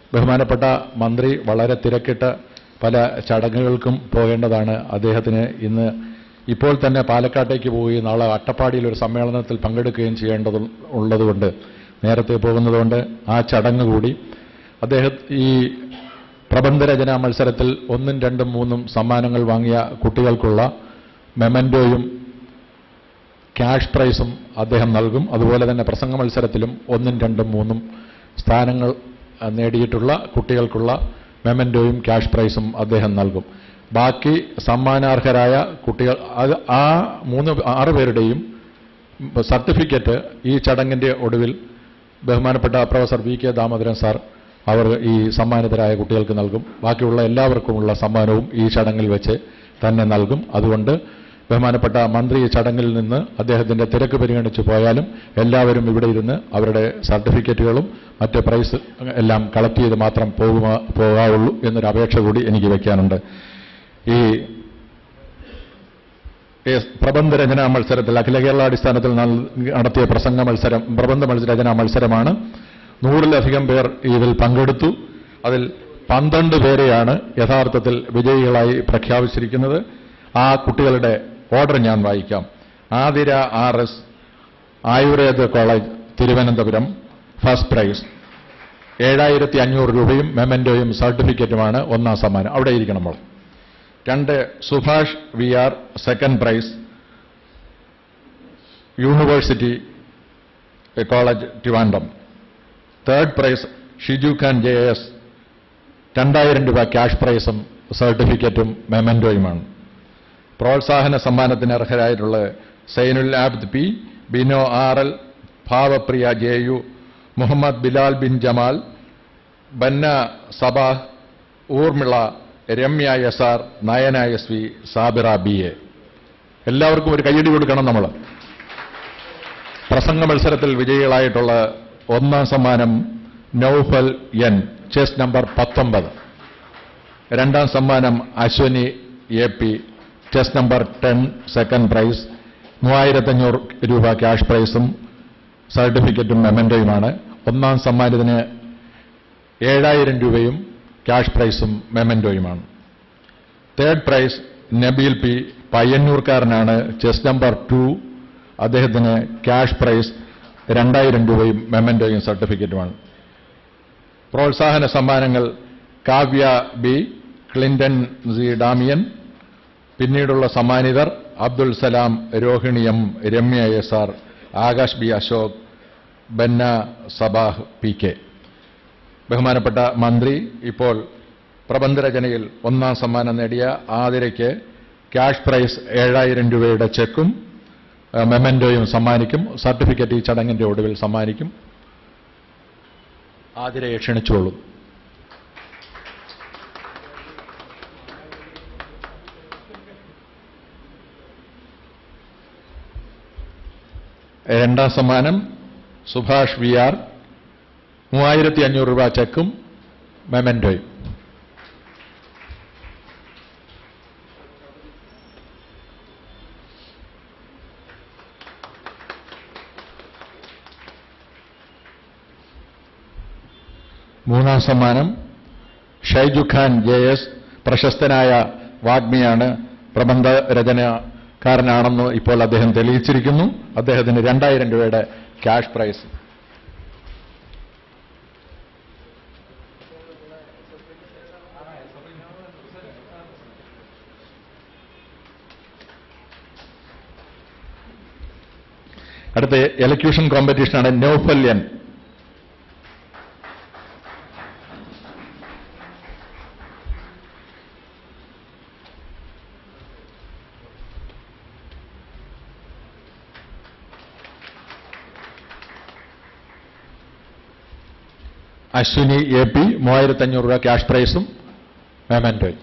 ബഹുമാനപ്പെട്ട മന്ത്രി വളരെ തിരക്കിട്ട് പല ചടങ്ങുകൾക്കും പോകേണ്ടതാണ് അദ്ദേഹത്തിന് ഇന്ന് ഇപ്പോൾ തന്നെ പാലക്കാട്ടേക്ക് പോയി നാളെ അട്ടപ്പാടിയിൽ ഒരു സമ്മേളനത്തിൽ പങ്കെടുക്കുകയും ചെയ്യേണ്ടത് ഉള്ളതുകൊണ്ട് നേരത്തെ പോകുന്നതുകൊണ്ട് ആ ചടങ്ങ് കൂടി അദ്ദേഹം ഈ പ്രബന്ധരചനാ മത്സരത്തിൽ ഒന്നും രണ്ടും മൂന്നും സമ്മാനങ്ങൾ വാങ്ങിയ കുട്ടികൾക്കുള്ള മെമൻറ്റോയും ക്യാഷ് പ്രൈസും അദ്ദേഹം നൽകും അതുപോലെ തന്നെ പ്രസംഗ മത്സരത്തിലും ഒന്നും രണ്ടും മൂന്നും സ്ഥാനങ്ങൾ അഹ്, നേടിയിട്ടുള്ള കുട്ടികൾക്കുള്ള മെമൻറ്റോയും ക്യാഷ് പ്രൈസും അദ്ദേഹം നൽകും ബാക്കി സമ്മാനാർഹരായ കുട്ടികൾ അത് ആ മൂന്ന് ആറ് പേരുടെയും സർട്ടിഫിക്കറ്റ് ഈ ചടങ്ങിൻ്റെ ഒടുവിൽ ബഹുമാനപ്പെട്ട professor V K Damodaran sir അവർ ഈ സമ്മാനിതരായ കുട്ടികൾക്ക് നൽകും ബാക്കിയുള്ള എല്ലാവർക്കുമുള്ള സമ്മാനവും ഈ ചടങ്ങിൽ വെച്ച് തന്നെ നൽകും അതുകൊണ്ട് ബഹുമാനപ്പെട്ട മന്ത്രി ഈ ചടങ്ങിൽ നിന്ന് അദ്ദേഹത്തിന്റെ തിരക്ക് പരിഗണിച്ച് പോയാലും എല്ലാവരും ഇവിടെ ഇരുന്ന് അവരുടെ സർട്ടിഫിക്കറ്റുകളും മറ്റ് പ്രൈസ് എല്ലാം കളക്ട് ചെയ്ത് മാത്രം പോകുക പോകാവുള്ളൂ എന്നൊരു അപേക്ഷ കൂടി എനിക്ക് വയ്ക്കാനുണ്ട് ഈ ഈ പ്രബന്ധരചനാ മത്സരത്തിൽ അഖില കേരള അടിസ്ഥാനത്തിൽ നൽ- നടത്തിയ പ്രസംഗ മത്സരം പ്രബന്ധ മത്സരചനാ മത്സരമാണ് നൂറിലധികം പേർ ഇതിൽ പങ്കെടുത്തു അതിൽ പന്ത്രണ്ട് പേരെയാണ് യഥാർത്ഥത്തിൽ വിജയികളായി പ്രഖ്യാപിച്ചിരിക്കുന്നത് ആ കുട്ടികളുടെ ഓർഡർ ഞാൻ വായിക്കാം Athira R S Ayurveda college Thiruvananthapuram first prize ഏഴായിരത്തി അഞ്ഞൂറ് രൂപയും മെമൻറ്റോയും സർട്ടിഫിക്കറ്റുമാണ് ഒന്നാം സമ്മാനം അവിടെ ഇരിക്കണം നമ്മൾ രണ്ട് Subhash V R second prize university college Trivandrum third prize Shiju Khan J S രണ്ടായിരം രൂപ ക്യാഷ് പ്രൈസും സർട്ടിഫിക്കറ്റും മെമൻറ്റോയുമാണ് പ്രോത്സാഹന സമ്മാനത്തിന് അർഹരായിട്ടുള്ള Sainul Abid P Bino R L Bhavapriya J U Muhammad Bilal bin Jamal Banna Sabah Urmila Ramya S R Nayana S V Sabira B A എല്ലാവർക്കും ഒരു കയ്യടി കൊടുക്കണം നമ്മൾ പ്രസംഗ മത്സരത്തിൽ വിജയികളായിട്ടുള്ള ഒന്നാം സമ്മാനം നൌഫൽ എൻ ചെസ് നമ്പർ പത്തൊമ്പത് രണ്ടാം സമ്മാനം Ashwani A P chess number ten second prize മൂവായിരത്തഞ്ഞൂറ് രൂപ ക്യാഷ് പ്രൈസും സർട്ടിഫിക്കറ്റും മെമൻറ്റോയുമാണ് ഒന്നാം സമ്മാനത്തിന് ഏഴായിരം രൂപയും ക്യാഷ് പ്രൈസും മെമൻറ്റോയുമാണ് തേർഡ് പ്രൈസ് നബീൽ പി പയ്യന്നൂർക്കാരനാണ് ചെസ് നമ്പർ ടു അദ്ദേഹത്തിന് ക്യാഷ് പ്രൈസ് രണ്ടായിരം രൂപയും മെമൻറ്റോയും സർട്ടിഫിക്കറ്റുമാണ് പ്രോത്സാഹന സമ്മാനങ്ങൾ Kavya B Clinton C Damian പിന്നീടുള്ള സമ്മാനിതർ Abdul Salam Rohini M Ramya S R Akash B Ashok Banna Sabah P K ബഹുമാനപ്പെട്ട മന്ത്രി ഇപ്പോൾ പ്രബന്ധരചനയിൽ ഒന്നാം സമ്മാനം നേടിയ ആതിരയ്ക്ക് ക്യാഷ് പ്രൈസ് ഏഴായിരം രൂപയുടെ ചെക്കും ഏഹ്, മെമൻറ്റോയും സമ്മാനിക്കും സർട്ടിഫിക്കറ്റ് ഈ ചടങ്ങിന്റെ ഒടുവിൽ സമ്മാനിക്കും ആതിരയെ ക്ഷണിച്ചോളൂ രണ്ടാം സമ്മാനം സുഭാഷ് വി ആർ മൂവായിരത്തി അഞ്ഞൂറ് രൂപ ചെക്കും മെമൻറ്റോയും മൂന്നാം സമ്മാനം ഷൈജു ഖാൻ ജെ എസ് പ്രശസ്തനായ വാഗ്മിയാണ് പ്രബന്ധ രചനക്കാരനാണെന്ന് ഇപ്പോൾ അദ്ദേഹം തെളിയിച്ചിരിക്കുന്നു അദ്ദേഹത്തിന് രണ്ടായിരം രൂപയുടെ ക്യാഷ് പ്രൈസ് അടുത്ത എലക്യൂഷൻ കോമ്പറ്റീഷനാണ് നൗഫല്യൻ അശ്വിനി എ പി മൂവായിരത്തി അഞ്ഞൂറ് രൂപ ക്യാഷ് പ്രൈസും മെമൻറ്റോയും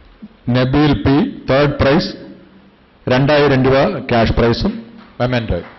നബീൽ പി തേർഡ് പ്രൈസ് രണ്ടായിരം രൂപ ക്യാഷ് പ്രൈസും മെമൻറ്റോയും